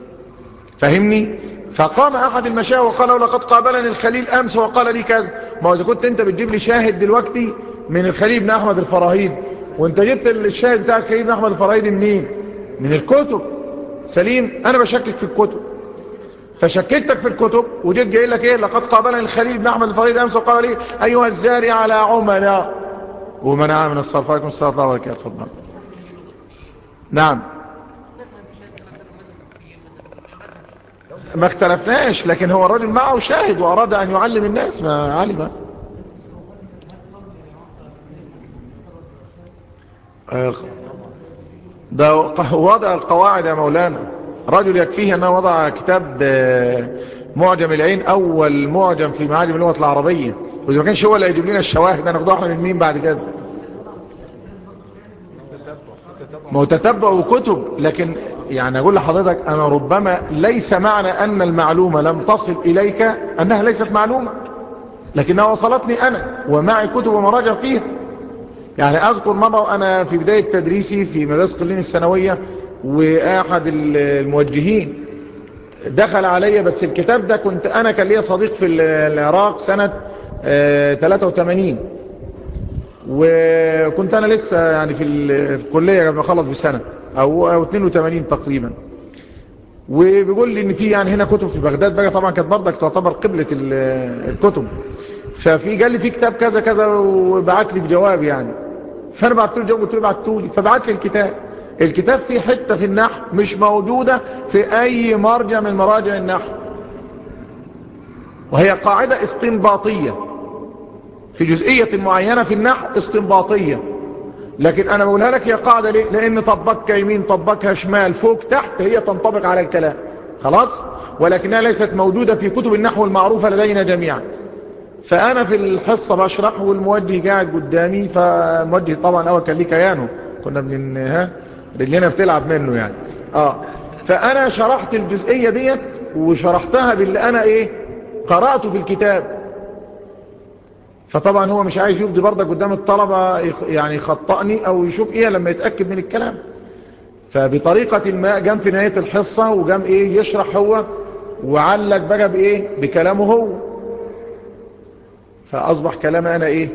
فهمني فقام احد المشايخ وقال له لقد قابلني الخليل امس وقال لي كذا ما هو اذا كنت انت بتجيب لي شاهد دلوقتي من الخليل بن احمد الفراهيد وانت جبت الشاهد بتاع الخليل بن احمد الفراهيد منين من الكتب سليم انا بشكك في الكتب فشككتك في الكتب وجيت جاي لك ايه لقد قابلني الخليل بن احمد الفريد امس وقال لي ايها الزاري على عمنا ومنع من الصرف عليكم السلام الله وبركاته اتفضل نعم ما اختلفناش لكن هو الرجل معه شاهد واراد ان يعلم الناس ما علم آه، ده وضع القواعد يا مولانا رجل يكفيه أنه وضع كتاب آه، معجم العين أول معجم في معاجم اللغة العربية وإذا ما كانش هو اللي هيجيب لنا الشواهد أنا أخدوها احنا من مين بعد كده ما هو تتبع وكتب لكن يعني أقول لحضرتك أنا ربما ليس معنى أن المعلومة لم تصل إليك أنها ليست معلومة لكنها وصلتني أنا ومعي كتب ومراجع فيها يعني أذكر مرة وأنا في بداية تدريسي في مدرسة قلين الثانوية وأحد الموجهين دخل علي بس الكتاب ده كنت أنا كان ليا صديق في العراق سنة آه، 83 وكنت أنا لسه يعني في ال- في الكلية قبل ما أخلص بسنة أو أو 82 تقريبا وبيقول لي ان في يعني هنا كتب في بغداد بقى طبعا كانت برضك تعتبر قبلة ال- الكتب ففي قال لي في كتاب كذا كذا وبعت لي في جواب يعني فانا بعت له جواب قلت له بعته لي فبعت لي الكتاب الكتاب فيه حته في النحو مش موجوده في اي مرجع من مراجع النحو وهي قاعده استنباطيه في جزئيه معينه في النحو استنباطيه لكن انا بقولها لك هي قاعده ليه لان طبقها يمين طبقها شمال فوق تحت هي تنطبق على الكلام خلاص ولكنها ليست موجوده في كتب النحو المعروفه لدينا جميعا فانا في الحصه بشرح والموجه قاعد قدامي فالموجه طبعا اول كان ليه كيانه كنا من ها رجلنا بتلعب منه يعني اه فانا شرحت الجزئيه ديت وشرحتها باللي انا ايه قراته في الكتاب فطبعا هو مش عايز يبدي برضك قدام الطلبه يخ- يعني يخطئني او يشوف ايه لما يتاكد من الكلام فبطريقه ما قام في نهايه الحصه وقام ايه يشرح هو وعلق بقى بايه بكلامه هو فاصبح كلامي انا ايه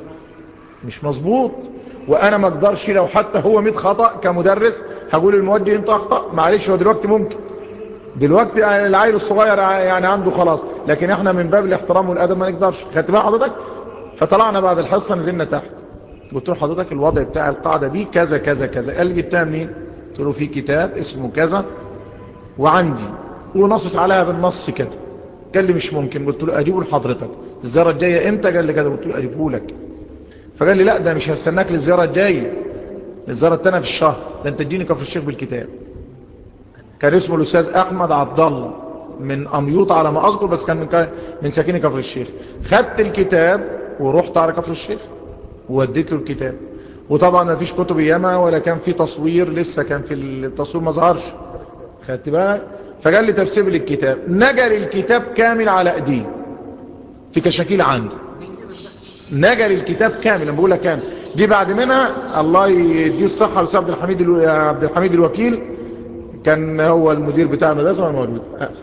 مش مظبوط وانا ما اقدرش لو حتى هو 100 خطأ كمدرس هقول للموجه انت اخطأ معلش هو دلوقتي ممكن دلوقتي العيل الصغير يعني عنده خلاص لكن احنا من باب الاحترام والادب ما نقدرش خدت بقى حضرتك فطلعنا بعد الحصه نزلنا تحت قلت له حضرتك الوضع بتاع القاعده دي كذا كذا كذا قال لي جبتها منين قلت له في كتاب اسمه كذا وعندي ونصص عليها بالنص كده قال لي مش ممكن قلت له اجيبه لحضرتك الزياره الجايه امتى قال لي كذا قلت له اجيبه لك فقال لي لا ده مش هستناك للزياره الجايه الزياره الثانيه في الشهر ده انت تجيني كفر الشيخ بالكتاب كان اسمه الاستاذ احمد عبد الله من اميوط على ما اذكر بس كان من ساكن كفر الشيخ خدت الكتاب ورحت على كفر الشيخ ووديت له الكتاب وطبعا ما فيش كتب ياما ولا كان في تصوير لسه كان في التصوير ما ظهرش خدت بالك فقال لي تفسير للكتاب نجر الكتاب كامل على ايديه في كشاكيل عنده نجر الكتاب كامل لما بقول لك كامل دي بعد منها الله يديه الصحه الاستاذ عبد الحميد الو... عبد الحميد الوكيل كان هو المدير بتاع المدرسه ولا موجود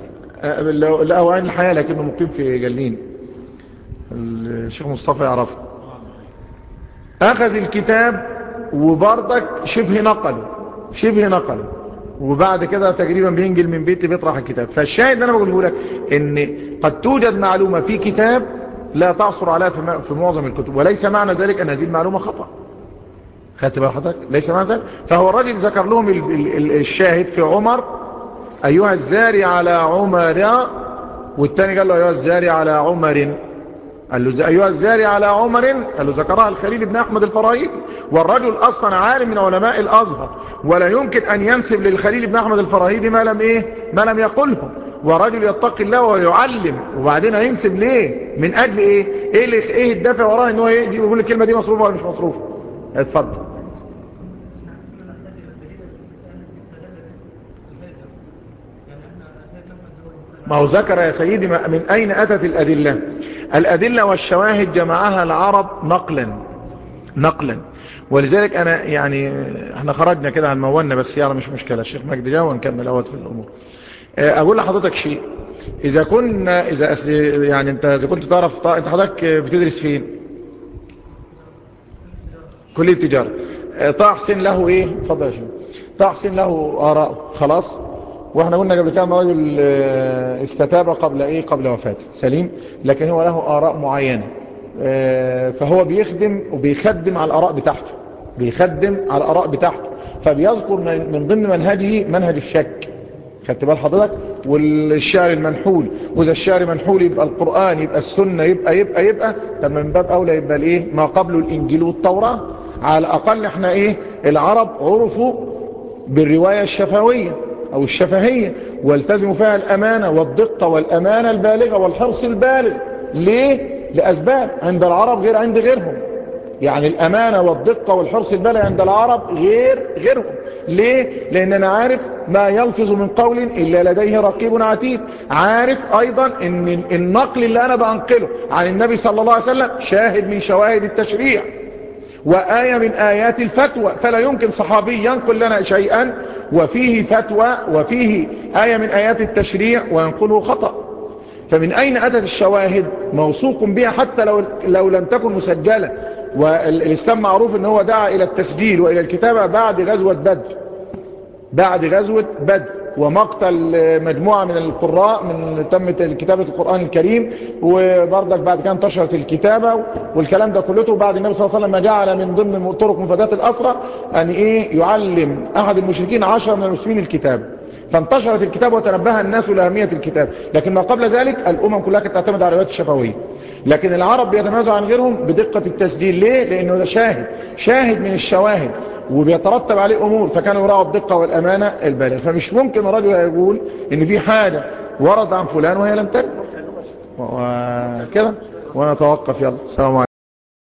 لا هو عين الحياه لكنه مقيم في جلين الشيخ مصطفى يعرفه اخذ الكتاب وبرضك شبه نقل شبه نقل وبعد كده تقريبا بينجل من بيتي بيطرح الكتاب فالشاهد انا بقوله لك ان قد توجد معلومة في كتاب لا تعصر عليها في معظم الكتب وليس معنى ذلك ان هذه المعلومة خطأ خدت بال حضرتك ليس معنى ذلك فهو الرجل ذكر لهم ال ال الشاهد في عمر ايها الزاري على عمر والتاني قال له ايها الزاري على عمر قال له أيها الزاري على عمر قال له ذكرها الخليل بن أحمد الفراهيدي والرجل أصلا عالم من علماء الأزهر ولا يمكن أن ينسب للخليل بن أحمد الفراهيدي ما لم إيه ما لم يقله ورجل يتقي الله ويعلم وبعدين هينسب ليه من أجل إيه إيه, اللي إيه الدافع وراه إن هو إيه يقول الكلمة دي مصروفة ولا مش مصروفة اتفضل ما هو ذكر يا سيدي من أين أتت الأدلة الأدلة والشواهد جمعها العرب نقلا نقلا ولذلك أنا يعني احنا خرجنا كده عن موالنا بس يلا مش مشكلة الشيخ مجدي جاء ونكمل أول في الأمور أقول لحضرتك شيء إذا كنا إذا يعني أنت إذا كنت تعرف أنت حضرتك بتدرس فين كلية تجارة طه حسين له إيه اتفضل يا شيخ طه حسين له آراء خلاص واحنا قلنا قبل كده رجل استتاب قبل ايه قبل وفاته سليم لكن هو له اراء معينة فهو بيخدم وبيخدم على الاراء بتاعته بيخدم على الاراء بتاعته فبيذكر من ضمن منهجه منهج الشك خدت بال حضرتك والشعر المنحول واذا الشعر منحول يبقى القرآن يبقى السنة يبقى يبقى يبقى طب من باب اولى يبقى الايه ما قبل الانجيل والتوراة على الاقل احنا ايه العرب عرفوا بالرواية الشفوية او الشفهية والتزموا فيها الامانة والدقة والامانة البالغة والحرص البالغ ليه لاسباب عند العرب غير عند غيرهم يعني الامانة والدقة والحرص البالغ عند العرب غير غيرهم ليه لان انا عارف ما يلفظ من قول الا لديه رقيب عتيد عارف ايضا ان النقل اللي انا بنقله عن النبي صلى الله عليه وسلم شاهد من شواهد التشريع وآية من آيات الفتوى فلا يمكن صحابي ينقل لنا شيئا وفيه فتوى وفيه آية من آيات التشريع وينقله خطأ فمن أين أتت الشواهد موثوق بها حتى لو, لو لم تكن مسجلة والإسلام معروف أنه دعا إلى التسجيل وإلى الكتابة بعد غزوة بدر بعد غزوة بدر ومقتل مجموعة من القراء من تمت كتابة القرآن الكريم وبرضك بعد كان انتشرت الكتابة والكلام ده كلته بعد النبي صلى الله عليه وسلم جعل من ضمن طرق مفادات الأسرة أن إيه يعلم أحد المشركين عشرة من المسلمين الكتاب فانتشرت الكتاب وتنبه الناس لأهمية الكتاب لكن ما قبل ذلك الأمم كلها كانت تعتمد على الروايات الشفوية لكن العرب بيتميزوا عن غيرهم بدقة التسجيل ليه؟ لأنه ده شاهد شاهد من الشواهد وبيترتب عليه امور فكانوا يراعوا الدقة والامانة البالغة فمش ممكن الرجل يقول ان في حاجة ورد عن فلان وهي لم ترد وكده وانا اتوقف يلا السلام عليكم